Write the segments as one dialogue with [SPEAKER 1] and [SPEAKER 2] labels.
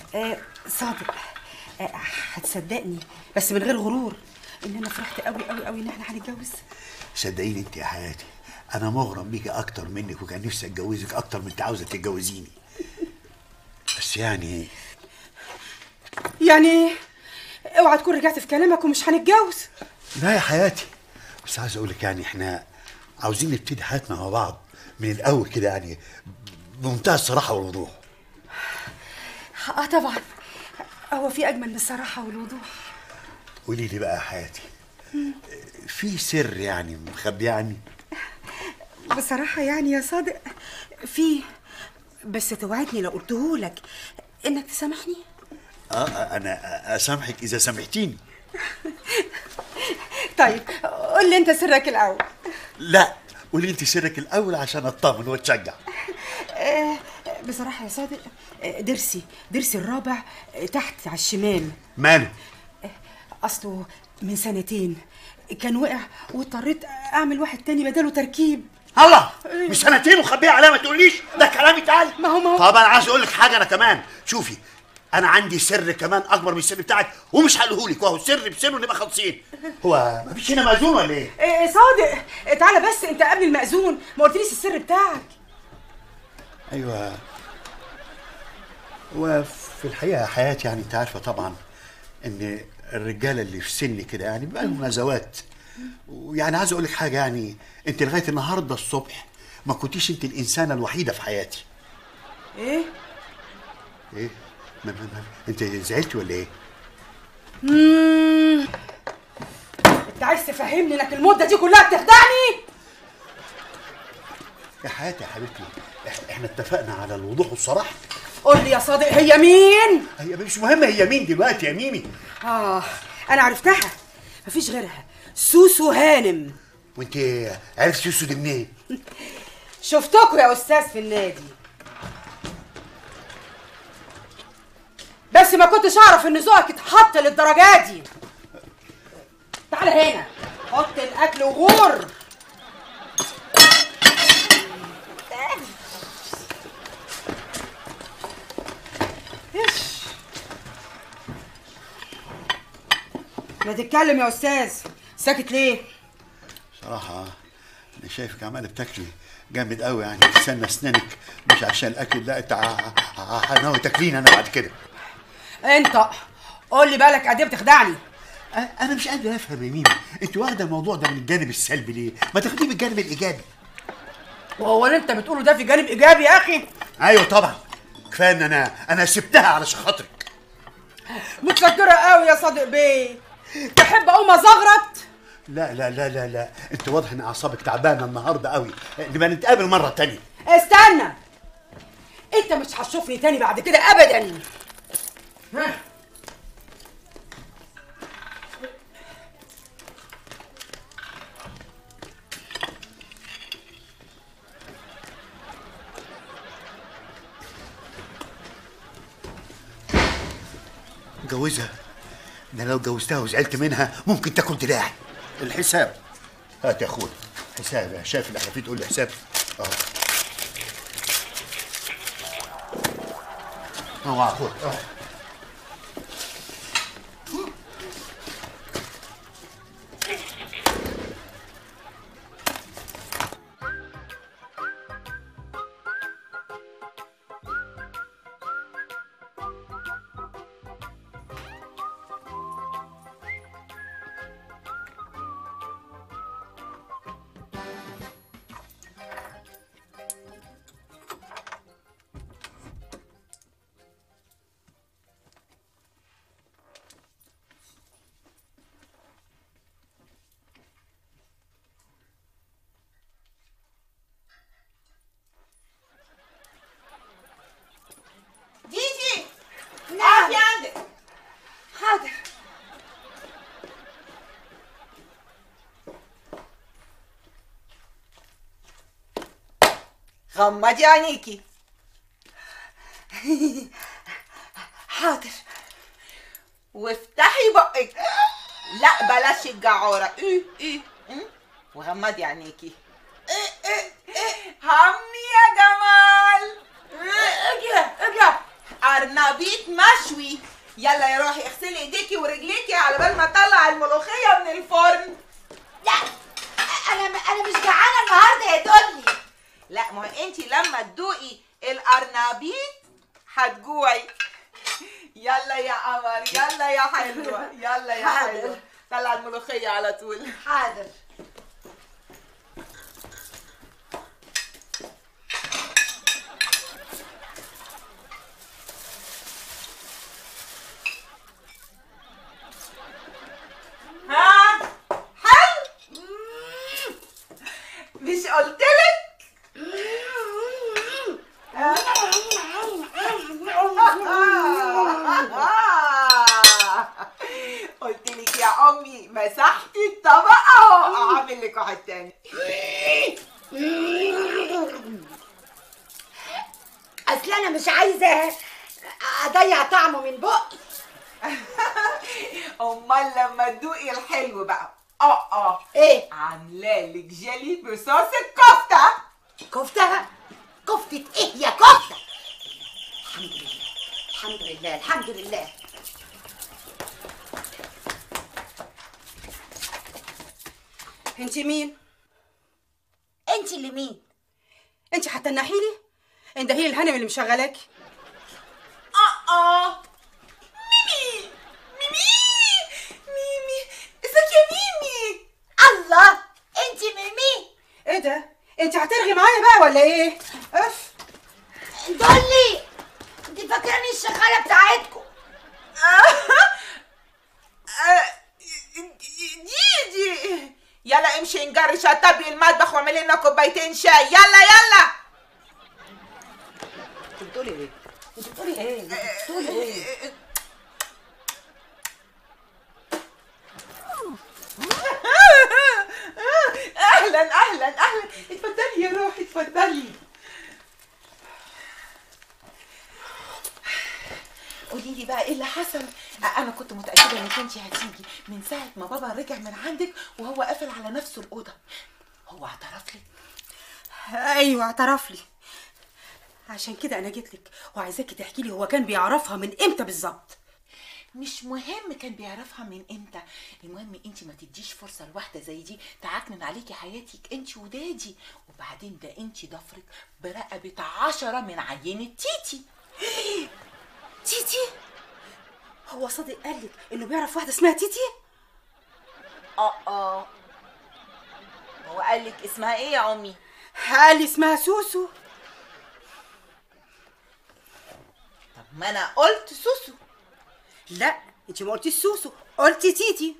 [SPEAKER 1] آه صادق آه هتصدقني بس من غير غرور ان انا فرحت قوي قوي قوي ان احنا هنتجوز
[SPEAKER 2] صدقيني انت يا حياتي انا مغرم بيكي اكتر منك وكان نفسي اتجوزك اكتر من انت عاوزه تتجوزيني بس يعني
[SPEAKER 1] يعني اوعى تكون رجعت في كلامك ومش هنتجوز
[SPEAKER 2] لا يا حياتي بس عايز اقول لك يعني احنا عاوزين نبتدي حياتنا مع بعض من الاول كده يعني بمنتهى الصراحه والوضوح
[SPEAKER 1] اه طبعا هو في اجمل من الصراحه والوضوح
[SPEAKER 2] قولي لي بقى يا حياتي في سر يعني مخبي عني
[SPEAKER 1] بصراحه يعني يا صادق في بس توعدني لو قلتهولك انك تسامحني
[SPEAKER 2] اه انا اسامحك اذا سامحتيني
[SPEAKER 1] طيب قول لي انت سرك الاول
[SPEAKER 2] لا قولي انت سرك الاول عشان اطمن واتشجع
[SPEAKER 1] آه، بصراحه يا صادق آه، ضرسي ضرسي الرابع آه، تحت على الشمال
[SPEAKER 2] ماله
[SPEAKER 1] اصله من سنتين كان وقع واضطريت اعمل واحد تاني بداله تركيب
[SPEAKER 2] الله مش سنتين وخبيها عليا ما تقوليش ده كلام اتقال
[SPEAKER 1] ما هو- ما هو-
[SPEAKER 2] طب انا عايز اقول لك حاجه انا كمان شوفي انا عندي سر كمان اكبر من السر بتاعك ومش هقوله وهو سر بسر ونبقى خالصين هو مفيش هنا مأذون ولا ايه؟
[SPEAKER 1] إيه صادق إيه، تعالى بس انت قبل المأذون ما قلتليش السر بتاعك
[SPEAKER 2] ايوه وفي الحقيقه يا حياتي يعني انت عارفه طبعا ان الرجاله اللي في سني كده يعني بقى لهم نزوات ويعني عايز اقول لك حاجه يعني انت لغايه النهارده الصبح ما كنتيش انت الانسانه الوحيده في حياتي
[SPEAKER 1] ايه
[SPEAKER 2] ايه ما ما ما انت زعلتي ولا ايه
[SPEAKER 1] مم. انت عايز تفهمني انك المده دي كلها بتخدعني
[SPEAKER 2] يا حياتي يا حبيبتي إح- احنا اتفقنا على الوضوح والصراحه
[SPEAKER 1] قول لي يا صادق هي مين
[SPEAKER 2] هي مش مهم هي مين دلوقتي يا ميمي
[SPEAKER 1] اه انا عرفتها مفيش غيرها سوسو هانم
[SPEAKER 2] وانت عرفتي يوسف دي منين
[SPEAKER 1] شفتكوا يا استاذ في النادي بس ما كنتش اعرف ان ذوقك اتحط للدرجه دي تعال هنا حط الاكل وغور إيش. ما تتكلم يا استاذ ساكت ليه
[SPEAKER 2] صراحة أنا شايفك عمالة بتاكلي جامد قوي يعني تستنى أسنانك مش عشان الأكل لا أنت ع- ع- ناوي تاكلين أنا بعد كده
[SPEAKER 1] انت قول لي بالك قد ايه بتخدعني
[SPEAKER 2] أ- أنا مش قادر أفهم يا ميمي أنت واخدة الموضوع ده من الجانب السلبي ليه؟ ما تاخديه من الجانب الإيجابي
[SPEAKER 1] وهو اللي انت بتقوله ده في جانب ايجابي يا اخي
[SPEAKER 2] أيوه طبعا كفاية إن أنا أنا سبتها علشان خاطرك
[SPEAKER 1] متشكره قوي يا صادق بيه تحب اقوم ازغرط
[SPEAKER 2] لا لا لا لا لا أنت واضح إن أعصابك تعبانة النهاردة قوي نبقى نتقابل مرة تانية
[SPEAKER 1] استنى انت مش هتشوفني تاني بعد كده ابدا ها.
[SPEAKER 2] جوزها ده لو جوزتها وزعلت منها ممكن تاكل دراعي الحساب هات يا اخويا حساب يا شايف اللي حفيد تقول لي حساب اهو اهو يا اخويا اهو
[SPEAKER 3] جيجي نعم عندك
[SPEAKER 1] حاضر
[SPEAKER 3] غمضي عينيكي
[SPEAKER 1] حاضر
[SPEAKER 3] وافتحي بقك لا بلاش الجعورة ايه ايه ام؟ وغمضي عينيكي ايه ايه ايه همي يا جمال اجرى اجرى ارنبيط مشوي يلا يا روحي اغسلي ايديكي ورجليكي على بال ما اطلع الملوخيه من الفرن
[SPEAKER 4] لا انا انا مش جعانه النهارده يا دولي
[SPEAKER 3] لا ما هو انت لما تدوقي القرنبيط هتجوعي يلا يا قمر يلا يا حلوه يلا يا
[SPEAKER 4] حاضر.
[SPEAKER 3] حلوه طلع الملوخيه على طول
[SPEAKER 4] حاضر
[SPEAKER 3] ها حلو مش قلتلك قلت لك يا امي مسحتي الطبق اهو اعمل لك واحد تاني
[SPEAKER 4] اصل انا مش عايزه اضيع طعمه من بقي
[SPEAKER 3] امال لما تدوقي الحلو بقى اه اه
[SPEAKER 4] ايه
[SPEAKER 3] عامله لك جيلي بصوص الكفته
[SPEAKER 4] كفته كفته ايه يا كفته الحمد لله الحمد لله الحمد لله
[SPEAKER 1] انت مين
[SPEAKER 4] انت اللي مين
[SPEAKER 1] انت هتنحي لي انت هي الهنم اللي مشغلاكي
[SPEAKER 3] اه اه ميمي ميمي ميمي ازيك يا ميمي
[SPEAKER 4] الله انت مين
[SPEAKER 1] ايه ده انت هترغي معايا بقى ولا ايه اف
[SPEAKER 4] دولي انت فاكراني الشغاله بتاعتكم
[SPEAKER 3] دي دي يلا امشي نجري شطبي المطبخ واعملي لنا كوبايتين شاي يلا يلا
[SPEAKER 4] انت بتقولي ايه انت بتقولي ايه انت بتقولي ايه
[SPEAKER 3] اهلا اهلا اهلا اتفضلي يا روحي اتفضلي قولي لي بقى ايه اللي حصل انا كنت متاكده انك انت هتيجي من ساعه ما بابا رجع من عندك وهو قافل على نفسه الاوضه هو اعترف لك
[SPEAKER 1] ايوه اعترف لي عشان كده انا جيت لك وعايزاكي تحكي لي هو كان بيعرفها من امتى بالظبط
[SPEAKER 3] مش مهم كان بيعرفها من امتى المهم انت ما تديش فرصه لواحده زي دي تعكنن عليكي حياتك انت ودادي وبعدين ده انت ضفرك برقبه عشرة من عينه تيتي
[SPEAKER 1] تيتي هو صادق قال لك انه بيعرف واحده اسمها تيتي
[SPEAKER 3] اه اه هو قال لك اسمها ايه يا امي
[SPEAKER 1] قال لي اسمها سوسو
[SPEAKER 3] طب ما انا قلت سوسو
[SPEAKER 1] لا انت ما قلتيش سوسو قلتي تيتي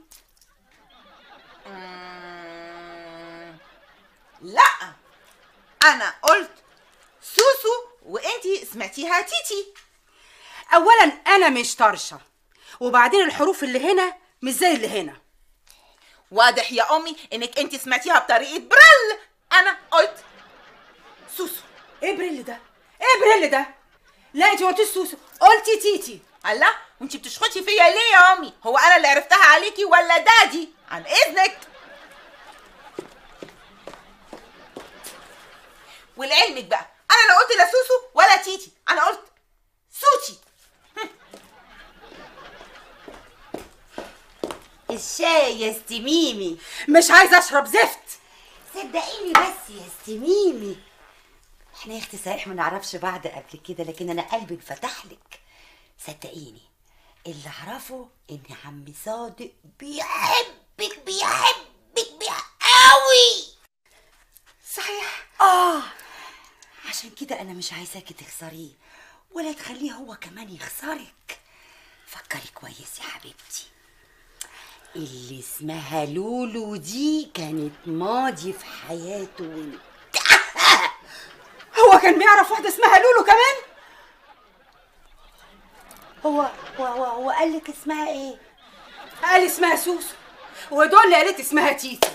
[SPEAKER 3] مم، لا انا قلت سوسو وانتي سمعتيها تيتي
[SPEAKER 1] اولا انا مش طرشه وبعدين الحروف اللي هنا مش زي اللي هنا
[SPEAKER 3] واضح يا امي انك انتي سمعتيها بطريقه برل انا قلت سوسو
[SPEAKER 1] ايه بريل ده ايه بريل ده لا انت ما قلتيش سوسو قلتي تيتي
[SPEAKER 3] الله وانتي بتشخطي فيا ليه يا امي هو انا اللي عرفتها عليكي ولا دادي عن اذنك ولعلمك بقى انا لا قلت لا سوسو ولا تيتي انا قلت سوتي
[SPEAKER 4] الشاي يا استميمي
[SPEAKER 1] مش عايزه اشرب زفت
[SPEAKER 4] صدقيني بس يا استميمي احنا يا اختي صحيح ما نعرفش بعض قبل كده لكن انا قلبي انفتح لك صدقيني اللي اعرفه ان عم صادق بيحبك بيحبك بيح- قوي
[SPEAKER 1] صحيح
[SPEAKER 4] اه عشان كده انا مش عايزاكي تخسريه ولا تخليه هو كمان يخسرك فكري كويس يا حبيبتي اللي اسمها لولو دي كانت ماضي في حياته وانتهى
[SPEAKER 1] هو كان بيعرف واحده اسمها لولو كمان
[SPEAKER 4] هو هو هو, هو قال لك اسمها ايه
[SPEAKER 1] قال اسمها سوسو ودول اللي قالت اسمها تيتي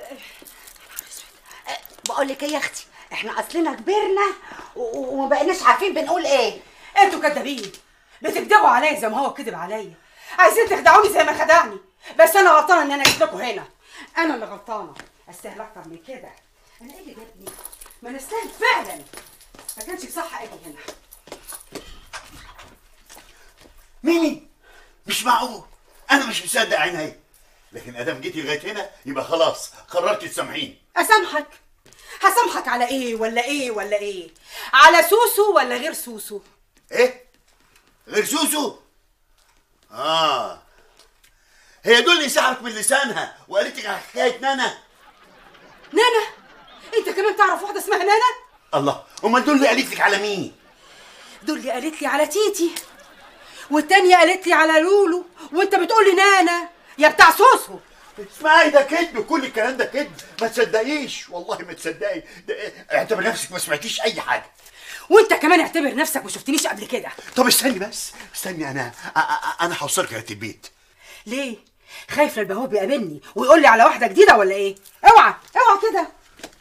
[SPEAKER 4] بقول لك ايه يا اختي احنا اصلنا كبرنا و- و- وما بقيناش عارفين بنقول ايه
[SPEAKER 1] انتوا كدابين بتكدبوا عليا زي ما هو كذب عليا عايزين تخدعوني زي ما خدعني بس انا غلطانه ان انا جيت لكم هنا انا اللي غلطانه استاهل اكتر من كده انا ايه اللي جابني ما انا استاهل فعلا ما كانش صح اجي هنا
[SPEAKER 2] ميمي مش معقول انا مش مصدق عيني لكن ادام جيتي لغايه هنا يبقى خلاص قررتي تسامحيني
[SPEAKER 1] اسامحك هسامحك على ايه ولا ايه ولا ايه على سوسو ولا غير سوسو
[SPEAKER 2] ايه غير سوسو اه هي دول اللي سحبت من لسانها وقالت لك على حكايه نانا
[SPEAKER 1] نانا انت كمان تعرف واحده اسمها نانا
[SPEAKER 2] الله امال دول اللي قالت لك على مين
[SPEAKER 1] دول اللي قالت لي على تيتي والتانية قالت لي على لولو وانت بتقول لي نانا يا بتاع سوسو
[SPEAKER 2] اسمعي ده كذب كل الكلام ده كذب ما تصدقيش والله ما تصدقي ده إيه؟ اعتبر نفسك ما سمعتيش اي حاجه
[SPEAKER 1] وانت كمان اعتبر نفسك ما شفتنيش قبل كده
[SPEAKER 2] طب استني بس استني انا أ- أ- انا هوصلك لغايه البيت
[SPEAKER 1] ليه خايف البهوب يقابلني ويقول لي على واحده جديده ولا ايه اوعى اوعى كده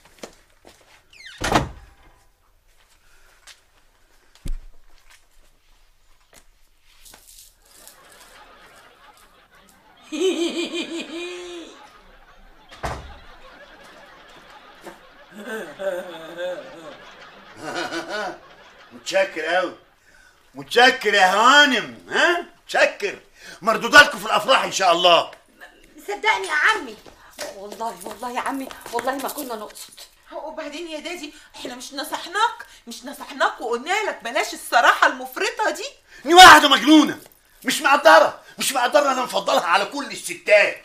[SPEAKER 2] متشكر قوي متشكر يا هانم ها متشكر مردوداتكم في الافراح ان شاء الله
[SPEAKER 4] صدقني يا عمي والله والله يا عمي والله ما كنا نقصد
[SPEAKER 3] وبعدين يا دادي احنا مش نصحناك مش نصحناك وقلنا لك بلاش الصراحه المفرطه دي
[SPEAKER 2] دي واحده مجنونه مش مقدره مش مقدره انا مفضلها على كل الستات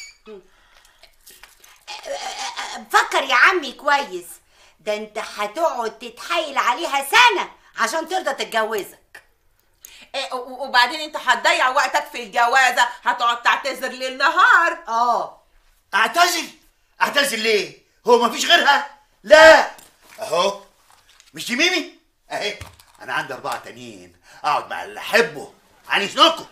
[SPEAKER 4] فكر يا عمي كويس ده انت هتقعد تتحايل عليها سنة عشان ترضى تتجوزك
[SPEAKER 3] إيه، و- وبعدين انت هتضيع وقتك في الجوازه هتقعد تعتذر ليل نهار
[SPEAKER 4] اه
[SPEAKER 2] اعتزل اعتزل ليه هو مفيش غيرها لا اهو مش دي ميمي اهي انا عندي اربعه تانيين اقعد مع اللي احبه عن اذنكم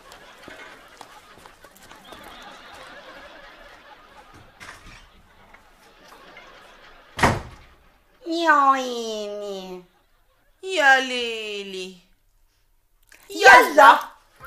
[SPEAKER 4] يا عيني
[SPEAKER 3] يا ليلي
[SPEAKER 4] يلا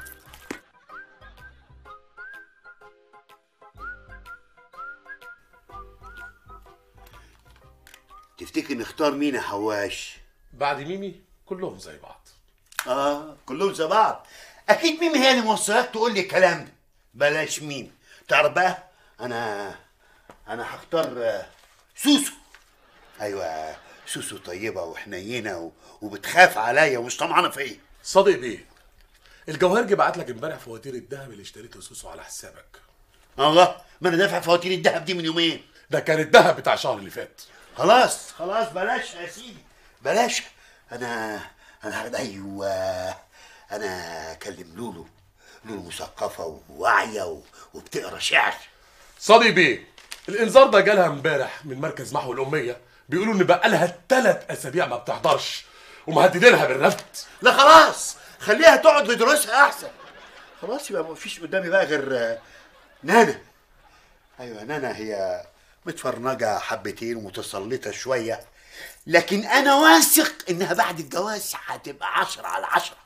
[SPEAKER 2] تفتكر نختار مين يا حواش
[SPEAKER 5] بعد ميمي كلهم زي بعض
[SPEAKER 2] اه كلهم زي بعض اكيد ميمي هي اللي موصلاك تقول لي الكلام ده بلاش ميمي تعرف بقى انا انا هختار آه، سوسو ايوه سوسو طيبه وحنينه و... وبتخاف عليا ومش طمعانه فيا
[SPEAKER 5] صادق بيه الجوهرجي بعت لك امبارح فواتير الذهب اللي اشتريته سوسو على حسابك
[SPEAKER 2] الله ما انا دافع فواتير الذهب دي من يومين
[SPEAKER 5] ده كان الذهب بتاع الشهر اللي فات
[SPEAKER 2] خلاص خلاص بلاش يا سيدي بلاش انا انا هاخد ايوه انا اكلم لولو لولو مثقفه وواعيه و... وبتقرا شعر
[SPEAKER 5] صادق بيه الانذار ده جالها امبارح من مركز محو الاميه بيقولوا ان بقالها ثلاث اسابيع ما بتحضرش ومهددينها بالرفض
[SPEAKER 2] لا خلاص خليها تقعد لدروسها احسن خلاص يبقى ما فيش قدامي بقى غير آه، نانا ايوه نانا هي متفرنجه حبتين ومتسلطه شويه لكن انا واثق انها بعد الجواز هتبقى عشرة على عشرة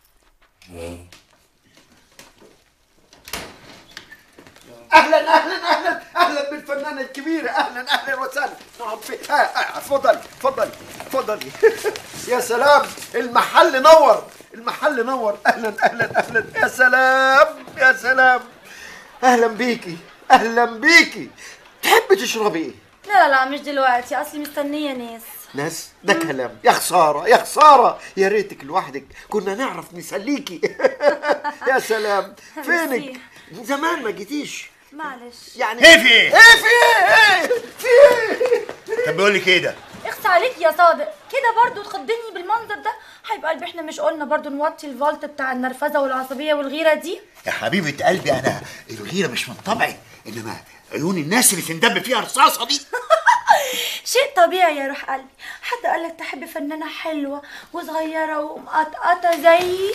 [SPEAKER 6] اهلا اهلا اهلا اهلا بالفنانه الكبيره اهلا اهلا وسهلا نقعد في آه آه اتفضلي اتفضلي اتفضلي يا سلام المحل نور المحل نور اهلا اهلا اهلا يا سلام يا سلام اهلا بيكي اهلا بيكي تحبي تشربي ايه
[SPEAKER 7] لا لا لا مش دلوقتي اصلي مستنيه ناس
[SPEAKER 6] ناس ده كلام يا خساره يا خساره يا ريتك لوحدك كنا نعرف نسليكي يا سلام فينك
[SPEAKER 7] ميرسي.
[SPEAKER 6] من زمان ما جيتيش
[SPEAKER 7] معلش
[SPEAKER 6] يعني
[SPEAKER 2] ايه في ايه؟
[SPEAKER 6] ايه في ايه ايه في ايه
[SPEAKER 2] طب بيقول لي كده
[SPEAKER 7] اخس عليك يا صادق كده برضو تخضني بالمنظر ده حبيب قلبي احنا مش قلنا برضو نوطي الفولت بتاع النرفزه والعصبيه والغيره دي
[SPEAKER 2] يا حبيبة قلبي أنا الغيرة مش من طبعي إنما عيون الناس اللي تندب فيها رصاصة دي
[SPEAKER 7] شيء طبيعي يا روح قلبي حد قالك تحب فنانه حلوه وصغيره ومقطقطه زيي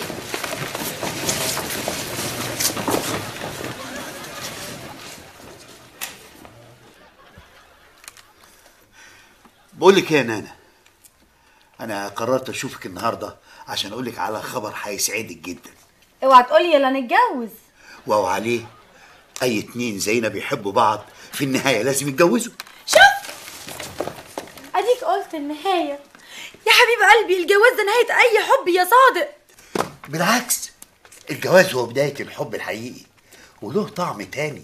[SPEAKER 2] بقول لك إيه يا نانا أنا قررت أشوفك النهاردة عشان أقول لك على خبر هيسعدك جدا
[SPEAKER 7] اوعى تقولي يلا نتجوز
[SPEAKER 2] وهو عليه أي اتنين زينا بيحبوا بعض في النهاية لازم يتجوزوا
[SPEAKER 7] شوف اديك قلت النهايه يا حبيب قلبي الجواز ده نهايه اي حب يا صادق
[SPEAKER 2] بالعكس الجواز هو بداية الحب الحقيقي وله طعم تاني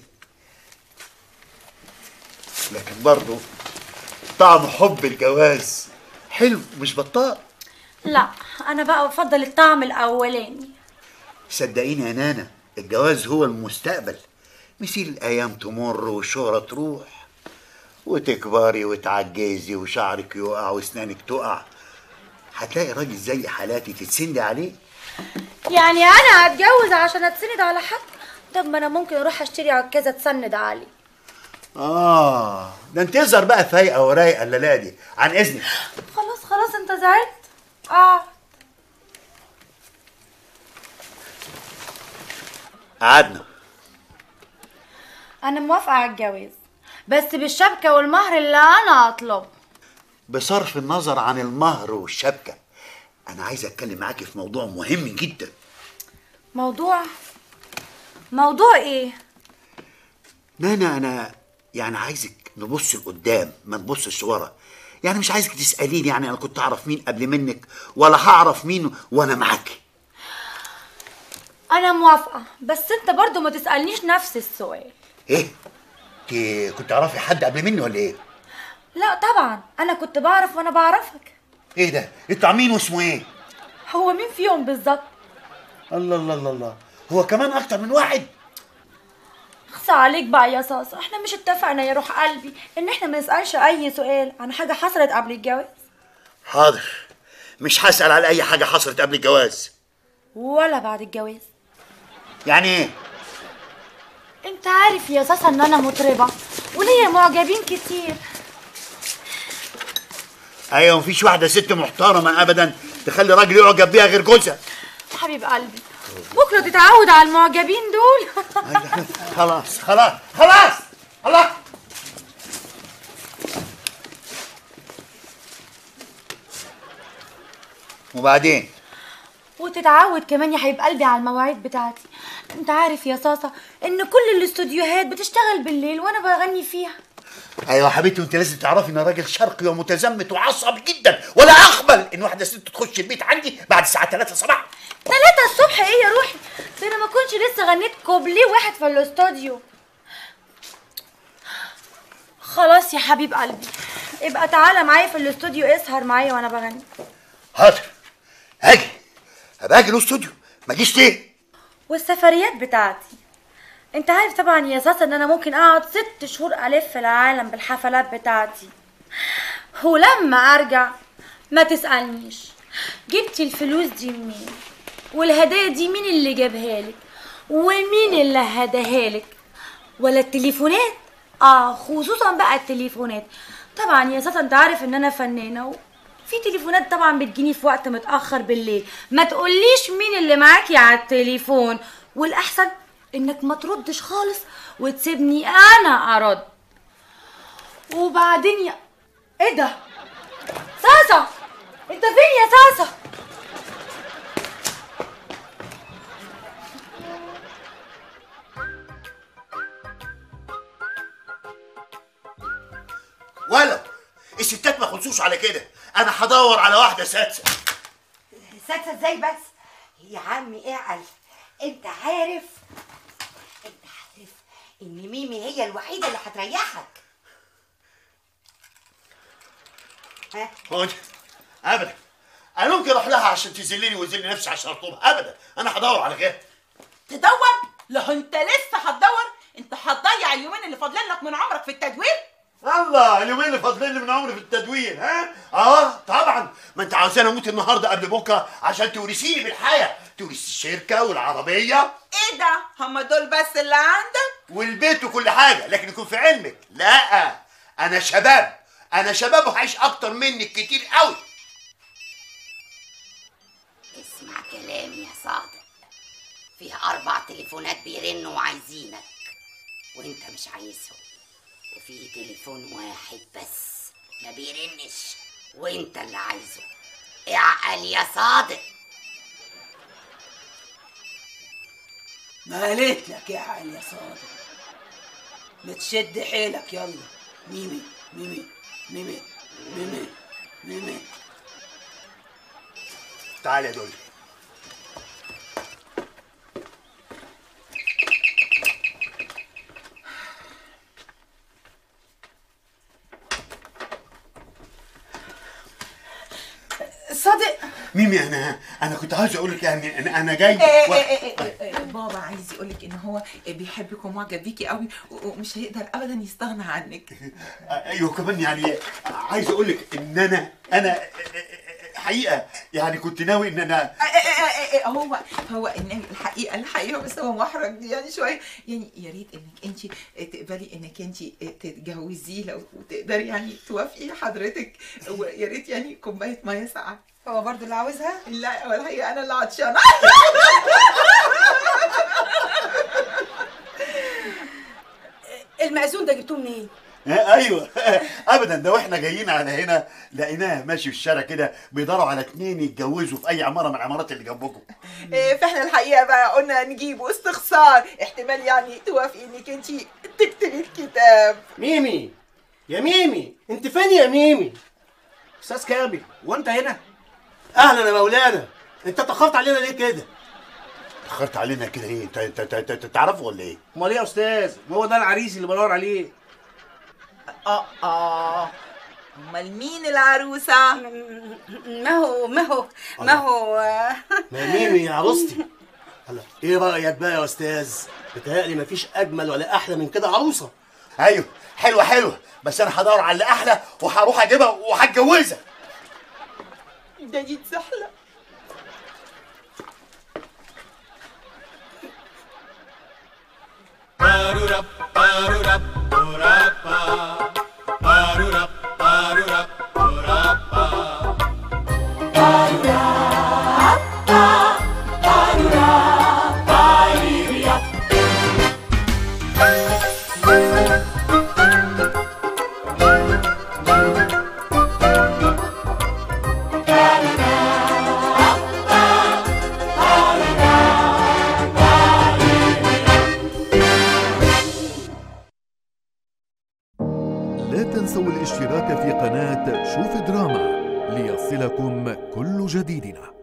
[SPEAKER 2] لكن برضه طعم حب الجواز حلو مش بطال
[SPEAKER 7] لا انا بقى بفضل الطعم الاولاني
[SPEAKER 2] صدقيني يا نانا الجواز هو المستقبل مثيل الايام تمر والشهرة تروح وتكبري وتعجزي وشعرك يقع واسنانك تقع هتلاقي راجل زي حالاتي تتسندي عليه
[SPEAKER 7] يعني انا هتجوز عشان اتسند على حد طب ما انا ممكن اروح اشتري عكازه تسند علي
[SPEAKER 2] اه ده انت يظهر بقى فايقه ورايقه الليله دي عن اذنك
[SPEAKER 7] خلاص خلاص انت زعلت اه
[SPEAKER 2] قعدنا
[SPEAKER 7] انا موافقه على الجواز بس بالشبكه والمهر اللي انا اطلبه
[SPEAKER 2] بصرف النظر عن المهر والشبكه انا عايز اتكلم معاكي في موضوع مهم جدا
[SPEAKER 7] موضوع موضوع ايه
[SPEAKER 2] نانا انا يعني عايزك نبص لقدام ما نبصش ورا يعني مش عايزك تساليني يعني انا كنت اعرف مين قبل منك ولا هعرف مين وانا معاكي
[SPEAKER 7] انا موافقه بس انت برضو ما تسالنيش نفس السؤال
[SPEAKER 2] ايه انت كنت تعرفي حد قبل مني ولا ايه
[SPEAKER 7] لا طبعا انا كنت بعرف وانا بعرفك
[SPEAKER 2] ايه ده انتوا مين واسمه ايه
[SPEAKER 7] هو مين فيهم بالظبط
[SPEAKER 2] الله الله الله الله هو كمان اكتر من واحد
[SPEAKER 7] اخصى عليك بقى يا صاصة احنا مش اتفقنا يا روح قلبي ان احنا ما نسالش اي سؤال عن حاجه حصلت قبل الجواز
[SPEAKER 2] حاضر مش هسال على اي حاجه حصلت قبل الجواز
[SPEAKER 7] ولا بعد الجواز
[SPEAKER 2] يعني ايه
[SPEAKER 7] انت عارف يا صاصة ان انا مطربه وليا معجبين كتير
[SPEAKER 2] ايوه مفيش واحده ست محترمه ابدا تخلي راجل يعجب بيها غير جوزها
[SPEAKER 7] حبيب قلبي بكره تتعود على المعجبين دول
[SPEAKER 2] خلاص خلاص خلاص خلاص وبعدين
[SPEAKER 7] وتتعود كمان يا حبيب قلبي على المواعيد بتاعتي انت عارف يا صاصة ان كل الاستوديوهات بتشتغل بالليل وانا بغني فيها
[SPEAKER 2] ايوه يا حبيبتي وانت لازم تعرفي ان أنا راجل شرقي ومتزمت وعصبي جدا ولا اقبل ان واحده ست تخش البيت عندي بعد الساعه 3 صباحا
[SPEAKER 7] تلاتة الصبح ايه يا روحي ده انا ما كنتش لسه غنيت كوبليه واحد في الاستوديو خلاص يا حبيب قلبي ابقى تعالى معايا في الاستوديو اسهر معايا وانا بغني
[SPEAKER 2] حاضر هاجي هبقى اجي الاستوديو ما جيش ليه
[SPEAKER 7] والسفريات بتاعتي انت عارف طبعا يا ساسا ان انا ممكن اقعد ست شهور الف العالم بالحفلات بتاعتي ولما ارجع ما تسألنيش جبتي الفلوس دي منين والهدايا دي مين اللي جابها لك ومين اللي هداها لك ولا التليفونات اه خصوصا بقى التليفونات طبعا يا ساسا انت عارف ان انا فنانه و... في تليفونات طبعا بتجيني في وقت متاخر بالليل ما تقوليش مين اللي معاكي على التليفون والاحسن انك ما تردش خالص وتسيبني انا ارد وبعدين يا ايه ده ساسا انت فين يا ساسا
[SPEAKER 2] ولو الستات ما خلصوش على كده انا هدور على واحده سادسه
[SPEAKER 4] سادسة ازاي بس يا عمي اعقل انت عارف انت عارف ان ميمي هي الوحيدة اللي هتريحك ها
[SPEAKER 2] هون ابدا انا ممكن اروح لها عشان تذلني ويذل نفسي عشان اطلبها ابدا انا هدور على غيرها
[SPEAKER 3] تدور لو انت لسه هتدور انت هتضيع اليومين اللي فاضلين لك من عمرك في التدوير
[SPEAKER 2] الله اليومين اللي فاضلين لي من عمري في التدوين ها اه طبعا ما انت عاوزاني اموت النهارده قبل بكره عشان تورثيني بالحياه تورثي الشركه والعربيه
[SPEAKER 3] ايه ده هما دول بس اللي عندك
[SPEAKER 2] والبيت وكل حاجه لكن يكون في علمك لا انا شباب انا شباب وهعيش اكتر منك كتير قوي
[SPEAKER 4] اسمع كلامي يا صادق فيه أربع تليفونات بيرنوا وعايزينك وانت مش عايزهم وفي تليفون واحد بس ما بيرنش وانت اللي عايزه اعقل يا صادق
[SPEAKER 1] ما قالت لك يا عيل يا صادق بتشد حيلك يلا ميمي ميمي ميمي ميمي ميمي
[SPEAKER 2] تعالى يا دولي
[SPEAKER 1] صادق
[SPEAKER 2] ميمي انا انا كنت عاوز اقول لك يعني انا انا جاي
[SPEAKER 3] إيه
[SPEAKER 2] و...
[SPEAKER 3] إيه إيه إيه إيه بابا عايز يقولك ان هو بيحبك ومعجب بيكي قوي و- ومش هيقدر ابدا يستغنى عنك
[SPEAKER 2] ايوه كمان يعني عايز اقول لك ان انا انا حقيقه يعني كنت ناوي ان انا
[SPEAKER 3] إيه إيه إيه إيه هو هو النبي الحقيقه الحقيقه بس هو محرج يعني شويه يعني يا ريت انك انت تقبلي انك انت تتجوزيه لو تقدري يعني توافقي حضرتك ويا ريت يعني كوبايه ميه ساقعه
[SPEAKER 1] هو برضو اللي عاوزها
[SPEAKER 3] لا هو الحقيقه انا اللي عطشانه
[SPEAKER 1] المأذون ده جبتوه منين
[SPEAKER 2] ايوه ابدا ده واحنا جايين على هنا لقيناه ماشي في الشارع كده بيدوروا على اتنين يتجوزوا في اي عماره من العمارات اللي جنبكم
[SPEAKER 3] إيه، فاحنا الحقيقه بقى قلنا نجيبه استخسار احتمال يعني توافقي انك انت تكتبي الكتاب
[SPEAKER 8] ميمي يا ميمي انت فين يا ميمي استاذ كامل وانت هنا اهلا يا مولانا انت اتاخرت علينا ليه كده
[SPEAKER 2] اتاخرت علينا كده ايه انت انت انت- انت تعرفه ولا ايه
[SPEAKER 8] امال ايه يا استاذ ما هو ده العريس اللي بدور عليه
[SPEAKER 3] اه اه امال مين العروسه
[SPEAKER 1] ما هو ما هو ما هو
[SPEAKER 8] ما يا ميمي يا عروستي هلا ايه رايك بقى يا استاذ بتهيألي مفيش اجمل ولا احلى من كده عروسه
[SPEAKER 2] ايوه حلوه حلوه بس انا هدور على اللي احلى وهروح اجيبها وهتجوزها
[SPEAKER 3] ده دي سهله
[SPEAKER 9] لا تنسوا الاشتراك في قناة شوف دراما ليصلكم كل جديدنا